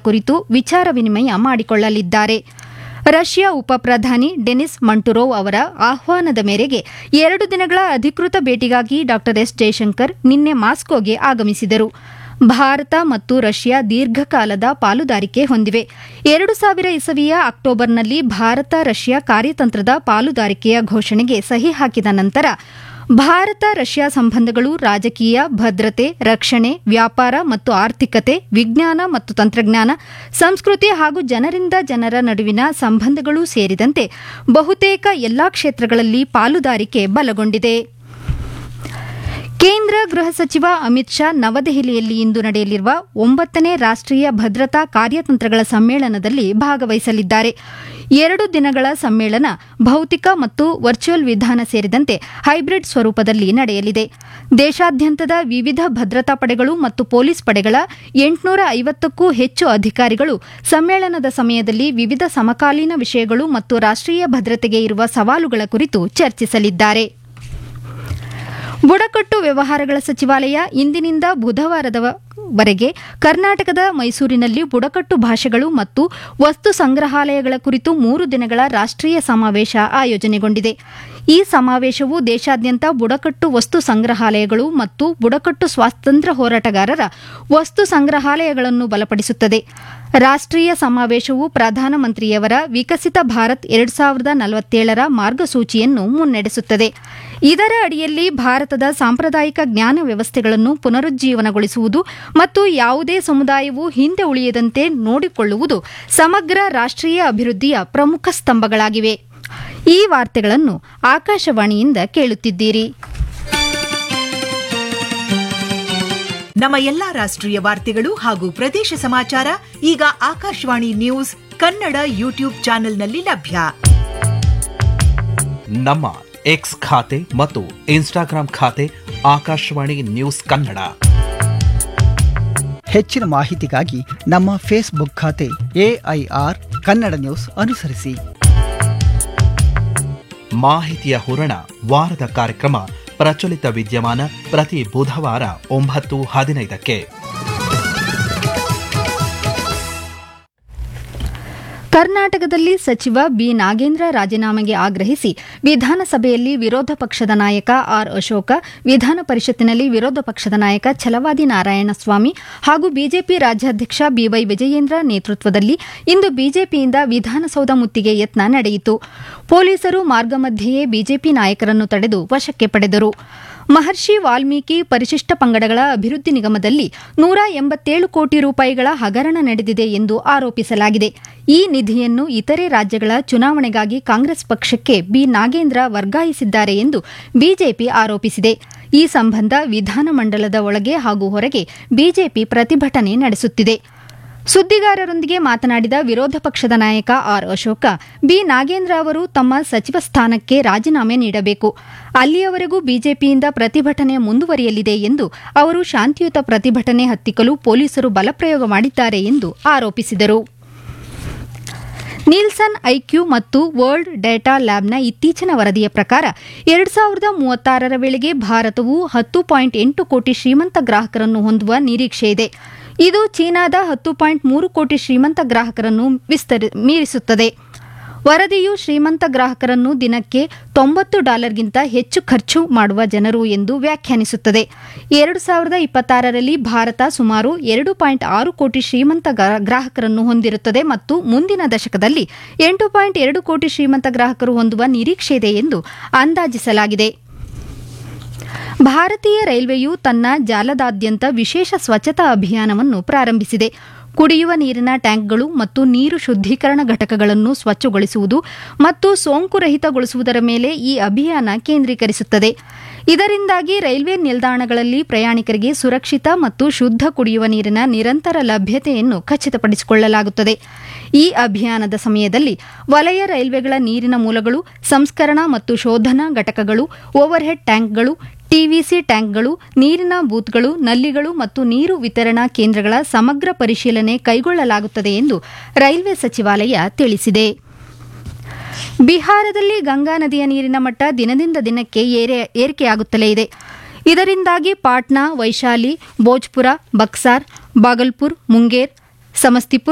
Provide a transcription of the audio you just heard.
ಕುರಿತು ವಿಚಾರ ವಿನಿಮಯ ಮಾಡಿಕೊಳ್ಳಲಿದ್ದಾರೆ ರಷ್ಯಾ ಉಪ ಪ್ರಧಾನಿ ಡೆನಿಸ್ ಮಂಟುರೋವ್ ಅವರ ಆಹ್ವಾನದ ಮೇರೆಗೆ ಎರಡು ದಿನಗಳ ಅಧಿಕೃತ ಭೇಟಿಗಾಗಿ ಡಾ ಎಸ್ ಜಯಶಂಕರ್ ನಿನ್ನೆ ಮಾಸ್ಕೋಗೆ ಆಗಮಿಸಿದರು ಭಾರತ ಮತ್ತು ರಷ್ಯಾ ದೀರ್ಘಕಾಲದ ಪಾಲುದಾರಿಕೆ ಹೊಂದಿವೆ ಎರಡು ಸಾವಿರ ಇಸವಿಯ ಅಕ್ಟೋಬರ್ನಲ್ಲಿ ಭಾರತ ರಷ್ಯಾ ಕಾರ್ಯತಂತ್ರದ ಪಾಲುದಾರಿಕೆಯ ಘೋಷಣೆಗೆ ಸಹಿ ಹಾಕಿದ ನಂತರ ಭಾರತ ರಷ್ಯಾ ಸಂಬಂಧಗಳು ರಾಜಕೀಯ ಭದ್ರತೆ ರಕ್ಷಣೆ ವ್ಯಾಪಾರ ಮತ್ತು ಆರ್ಥಿಕತೆ ವಿಜ್ಞಾನ ಮತ್ತು ತಂತ್ರಜ್ಞಾನ ಸಂಸ್ಕೃತಿ ಹಾಗೂ ಜನರಿಂದ ಜನರ ನಡುವಿನ ಸಂಬಂಧಗಳು ಸೇರಿದಂತೆ ಬಹುತೇಕ ಎಲ್ಲಾ ಕ್ಷೇತ್ರಗಳಲ್ಲಿ ಪಾಲುದಾರಿಕೆ ಬಲಗೊಂಡಿದೆ ಕೇಂದ್ರ ಗೃಹ ಸಚಿವ ಅಮಿತ್ ಶಾ ನವದೆಹಲಿಯಲ್ಲಿ ಇಂದು ನಡೆಯಲಿರುವ ಒಂಬತ್ತನೇ ರಾಷ್ಟೀಯ ಭದ್ರತಾ ಕಾರ್ಯತಂತ್ರಗಳ ಸಮ್ಮೇಳನದಲ್ಲಿ ಭಾಗವಹಿಸಲಿದ್ದಾರೆ ಎರಡು ದಿನಗಳ ಸಮ್ಮೇಳನ ಭೌತಿಕ ಮತ್ತು ವರ್ಚುವಲ್ ವಿಧಾನ ಸೇರಿದಂತೆ ಹೈಬ್ರಿಡ್ ಸ್ವರೂಪದಲ್ಲಿ ನಡೆಯಲಿದೆ ದೇಶಾದ್ಯಂತದ ವಿವಿಧ ಭದ್ರತಾ ಪಡೆಗಳು ಮತ್ತು ಪೊಲೀಸ್ ಪಡೆಗಳ ಎಂಟುನೂರ ಐವತ್ತಕ್ಕೂ ಹೆಚ್ಚು ಅಧಿಕಾರಿಗಳು ಸಮ್ಮೇಳನದ ಸಮಯದಲ್ಲಿ ವಿವಿಧ ಸಮಕಾಲೀನ ವಿಷಯಗಳು ಮತ್ತು ರಾಷ್ಟೀಯ ಭದ್ರತೆಗೆ ಇರುವ ಸವಾಲುಗಳ ಕುರಿತು ಚರ್ಚಿಸಲಿದ್ದಾರೆ ಬುಡಕಟ್ಟು ವ್ಯವಹಾರಗಳ ಸಚಿವಾಲಯ ಇಂದಿನಿಂದ ಬುಧವಾರದವರೆಗೆ ಕರ್ನಾಟಕದ ಮೈಸೂರಿನಲ್ಲಿ ಬುಡಕಟ್ಟು ಭಾಷೆಗಳು ಮತ್ತು ವಸ್ತು ಸಂಗ್ರಹಾಲಯಗಳ ಕುರಿತು ಮೂರು ದಿನಗಳ ರಾಷ್ಟೀಯ ಸಮಾವೇಶ ಆಯೋಜನೆಗೊಂಡಿದೆ ಈ ಸಮಾವೇಶವು ದೇಶಾದ್ಯಂತ ಬುಡಕಟ್ಟು ವಸ್ತು ಸಂಗ್ರಹಾಲಯಗಳು ಮತ್ತು ಬುಡಕಟ್ಟು ಸ್ವಾತಂತ್ರ್ಯ ಹೋರಾಟಗಾರರ ವಸ್ತು ಸಂಗ್ರಹಾಲಯಗಳನ್ನು ಬಲಪಡಿಸುತ್ತದೆ ರಾಷ್ಟೀಯ ಸಮಾವೇಶವು ಪ್ರಧಾನಮಂತ್ರಿಯವರ ವಿಕಸಿತ ಭಾರತ್ ಎರಡು ಸಾವಿರದ ನಲವತ್ತೇಳರ ಮಾರ್ಗಸೂಚಿಯನ್ನು ಮುನ್ನಡೆಸುತ್ತದೆ ಇದರ ಅಡಿಯಲ್ಲಿ ಭಾರತದ ಸಾಂಪ್ರದಾಯಿಕ ಜ್ಞಾನ ವ್ಯವಸ್ಥೆಗಳನ್ನು ಪುನರುಜ್ಜೀವನಗೊಳಿಸುವುದು ಮತ್ತು ಯಾವುದೇ ಸಮುದಾಯವು ಹಿಂದೆ ಉಳಿಯದಂತೆ ನೋಡಿಕೊಳ್ಳುವುದು ಸಮಗ್ರ ರಾಷ್ಟೀಯ ಅಭಿವೃದ್ಧಿಯ ಪ್ರಮುಖ ಸ್ತಂಭಗಳಾಗಿವೆ ಈ ವಾರ್ತೆಗಳನ್ನು ಆಕಾಶವಾಣಿಯಿಂದ ಕೇಳುತ್ತಿದ್ದೀರಿ ನಮ್ಮ ಎಲ್ಲಾ ರಾಷ್ಟ್ರೀಯ ವಾರ್ತೆಗಳು ಹಾಗೂ ಪ್ರದೇಶ ಸಮಾಚಾರ ಈಗ ಆಕಾಶವಾಣಿ ನ್ಯೂಸ್ ಕನ್ನಡ ಯೂಟ್ಯೂಬ್ ಚಾನೆಲ್ನಲ್ಲಿ ಲಭ್ಯ ನಮ್ಮ ಎಕ್ಸ್ ಖಾತೆ ಮತ್ತು ಇನ್ಸ್ಟಾಗ್ರಾಂ ಖಾತೆ ಆಕಾಶವಾಣಿ ನ್ಯೂಸ್ ಕನ್ನಡ ಹೆಚ್ಚಿನ ಮಾಹಿತಿಗಾಗಿ ನಮ್ಮ ಫೇಸ್ಬುಕ್ ಖಾತೆ ಎಐಆರ್ ಕನ್ನಡ ನ್ಯೂಸ್ ಅನುಸರಿಸಿ ಮಾಹಿತಿಯ ಹೂರಣ ವಾರದ ಕಾರ್ಯಕ್ರಮ ಪ್ರಚಲಿತ ವಿದ್ಯಮಾನ ಪ್ರತಿ ಬುಧವಾರ ಒಂಬತ್ತು ಹದಿನೈದಕ್ಕೆ ಕರ್ನಾಟಕದಲ್ಲಿ ಸಚಿವ ಬಿ ನಾಗೇಂದ್ರ ರಾಜೀನಾಮೆಗೆ ಆಗ್ರಹಿಸಿ ವಿಧಾನಸಭೆಯಲ್ಲಿ ವಿರೋಧ ಪಕ್ಷದ ನಾಯಕ ಆರ್ ಅಶೋಕ ವಿಧಾನ ಪರಿಷತ್ತಿನಲ್ಲಿ ವಿರೋಧ ಪಕ್ಷದ ನಾಯಕ ಛಲವಾದಿ ನಾರಾಯಣಸ್ವಾಮಿ ಹಾಗೂ ಬಿಜೆಪಿ ರಾಜ್ಯಾಧ್ಯಕ್ಷ ಬಿವೈ ವಿಜಯೇಂದ್ರ ನೇತೃತ್ವದಲ್ಲಿ ಇಂದು ಬಿಜೆಪಿಯಿಂದ ವಿಧಾನಸೌಧ ಮುತ್ತಿಗೆ ಯತ್ನ ನಡೆಯಿತು ಪೊಲೀಸರು ಮಾರ್ಗ ಮಧ್ಯೆಯೇ ಬಿಜೆಪಿ ನಾಯಕರನ್ನು ತಡೆದು ವಶಕ್ಕೆ ಪಡೆದರು ಮಹರ್ಷಿ ವಾಲ್ಮೀಕಿ ಪರಿಶಿಷ್ಟ ಪಂಗಡಗಳ ಅಭಿವೃದ್ಧಿ ನಿಗಮದಲ್ಲಿ ನೂರ ಎಂಬತ್ತೇಳು ಕೋಟಿ ರೂಪಾಯಿಗಳ ಹಗರಣ ನಡೆದಿದೆ ಎಂದು ಆರೋಪಿಸಲಾಗಿದೆ ಈ ನಿಧಿಯನ್ನು ಇತರೆ ರಾಜ್ಯಗಳ ಚುನಾವಣೆಗಾಗಿ ಕಾಂಗ್ರೆಸ್ ಪಕ್ಷಕ್ಕೆ ಬಿ ನಾಗೇಂದ್ರ ವರ್ಗಾಯಿಸಿದ್ದಾರೆ ಎಂದು ಬಿಜೆಪಿ ಆರೋಪಿಸಿದೆ ಈ ಸಂಬಂಧ ವಿಧಾನಮಂಡಲದ ಒಳಗೆ ಹಾಗೂ ಹೊರಗೆ ಬಿಜೆಪಿ ಪ್ರತಿಭಟನೆ ನಡೆಸುತ್ತಿದೆ ಸುದ್ದಿಗಾರರೊಂದಿಗೆ ಮಾತನಾಡಿದ ವಿರೋಧ ಪಕ್ಷದ ನಾಯಕ ಆರ್ ಅಶೋಕ ಬಿ ನಾಗೇಂದ್ರ ಅವರು ತಮ್ಮ ಸಚಿವ ಸ್ಥಾನಕ್ಕೆ ರಾಜೀನಾಮೆ ನೀಡಬೇಕು ಅಲ್ಲಿಯವರೆಗೂ ಬಿಜೆಪಿಯಿಂದ ಪ್ರತಿಭಟನೆ ಮುಂದುವರಿಯಲಿದೆ ಎಂದು ಅವರು ಶಾಂತಿಯುತ ಪ್ರತಿಭಟನೆ ಹತ್ತಿಕ್ಕಲು ಪೊಲೀಸರು ಬಲಪ್ರಯೋಗ ಮಾಡಿದ್ದಾರೆ ಎಂದು ಆರೋಪಿಸಿದರು ನೀಲ್ಸನ್ ಐಕ್ಯೂ ಮತ್ತು ವರ್ಲ್ಡ್ ಡೇಟಾ ಲ್ಯಾಬ್ನ ಇತ್ತೀಚಿನ ವರದಿಯ ಪ್ರಕಾರ ಎರಡು ಸಾವಿರದ ಮೂವತ್ತಾರರ ವೇಳೆಗೆ ಭಾರತವು ಹತ್ತು ಪಾಯಿಂಟ್ ಎಂಟು ಕೋಟಿ ಶ್ರೀಮಂತ ಗ್ರಾಹಕರನ್ನು ಹೊಂದುವ ನಿರೀಕ್ಷೆಯಿದೆ ಇದು ಚೀನಾದ ಹತ್ತು ಪಾಯಿಂಟ್ ಮೂರು ಕೋಟಿ ಶ್ರೀಮಂತ ಗ್ರಾಹಕರನ್ನು ವಿಸ್ತರಿ ಮೀರಿಸುತ್ತದೆ ವರದಿಯು ಶ್ರೀಮಂತ ಗ್ರಾಹಕರನ್ನು ದಿನಕ್ಕೆ ತೊಂಬತ್ತು ಡಾಲರ್ಗಿಂತ ಹೆಚ್ಚು ಖರ್ಚು ಮಾಡುವ ಜನರು ಎಂದು ವ್ಯಾಖ್ಯಾನಿಸುತ್ತದೆ ಎರಡು ಸಾವಿರದ ಇಪ್ಪತ್ತಾರರಲ್ಲಿ ಭಾರತ ಸುಮಾರು ಎರಡು ಪಾಯಿಂಟ್ ಆರು ಕೋಟಿ ಶ್ರೀಮಂತ ಗ್ರಾಹಕರನ್ನು ಹೊಂದಿರುತ್ತದೆ ಮತ್ತು ಮುಂದಿನ ದಶಕದಲ್ಲಿ ಎಂಟು ಪಾಯಿಂಟ್ ಎರಡು ಕೋಟಿ ಶ್ರೀಮಂತ ಗ್ರಾಹಕರು ಹೊಂದುವ ನಿರೀಕ್ಷೆಯಿದೆ ಎಂದು ಅಂದಾಜಿಸಲಾಗಿದೆ ಭಾರತೀಯ ರೈಲ್ವೆಯು ತನ್ನ ಜಾಲದಾದ್ಯಂತ ವಿಶೇಷ ಸ್ವಚ್ಛತಾ ಅಭಿಯಾನವನ್ನು ಪ್ರಾರಂಭಿಸಿದೆ ಕುಡಿಯುವ ನೀರಿನ ಟ್ಯಾಂಕ್ಗಳು ಮತ್ತು ನೀರು ಶುದ್ದೀಕರಣ ಘಟಕಗಳನ್ನು ಸ್ವಚ್ಛಗೊಳಿಸುವುದು ಮತ್ತು ಸೋಂಕು ರಹಿತಗೊಳಿಸುವುದರ ಮೇಲೆ ಈ ಅಭಿಯಾನ ಕೇಂದ್ರೀಕರಿಸುತ್ತದೆ ಇದರಿಂದಾಗಿ ರೈಲ್ವೆ ನಿಲ್ದಾಣಗಳಲ್ಲಿ ಪ್ರಯಾಣಿಕರಿಗೆ ಸುರಕ್ಷಿತ ಮತ್ತು ಶುದ್ಧ ಕುಡಿಯುವ ನೀರಿನ ನಿರಂತರ ಲಭ್ಯತೆಯನ್ನು ಖಚಿತಪಡಿಸಿಕೊಳ್ಳಲಾಗುತ್ತದೆ ಈ ಅಭಿಯಾನದ ಸಮಯದಲ್ಲಿ ವಲಯ ರೈಲ್ವೆಗಳ ನೀರಿನ ಮೂಲಗಳು ಸಂಸ್ಕರಣಾ ಮತ್ತು ಶೋಧನಾ ಘಟಕಗಳು ಓವರ್ಹೆಡ್ ಟ್ಯಾಂಕ್ಗಳು ಟಿವಿಸಿ ಟ್ಯಾಂಕ್ಗಳು ನೀರಿನ ಬೂತ್ಗಳು ನಲ್ಲಿಗಳು ಮತ್ತು ನೀರು ವಿತರಣಾ ಕೇಂದ್ರಗಳ ಸಮಗ್ರ ಪರಿಶೀಲನೆ ಕೈಗೊಳ್ಳಲಾಗುತ್ತದೆ ಎಂದು ರೈಲ್ವೆ ಸಚಿವಾಲಯ ತಿಳಿಸಿದೆ ಬಿಹಾರದಲ್ಲಿ ಗಂಗಾ ನದಿಯ ನೀರಿನ ಮಟ್ಟ ದಿನದಿಂದ ದಿನಕ್ಕೆ ಏರಿಕೆಯಾಗುತ್ತಲೇ ಇದೆ ಇದರಿಂದಾಗಿ ಪಾಟ್ನಾ ವೈಶಾಲಿ ಭೋಜ್ಪುರ ಬಕ್ಸಾರ್ ಬಾಗಲ್ಪುರ್ ಮುಂಗೇರ್ ಸಮಸ್ತಿಪುರ್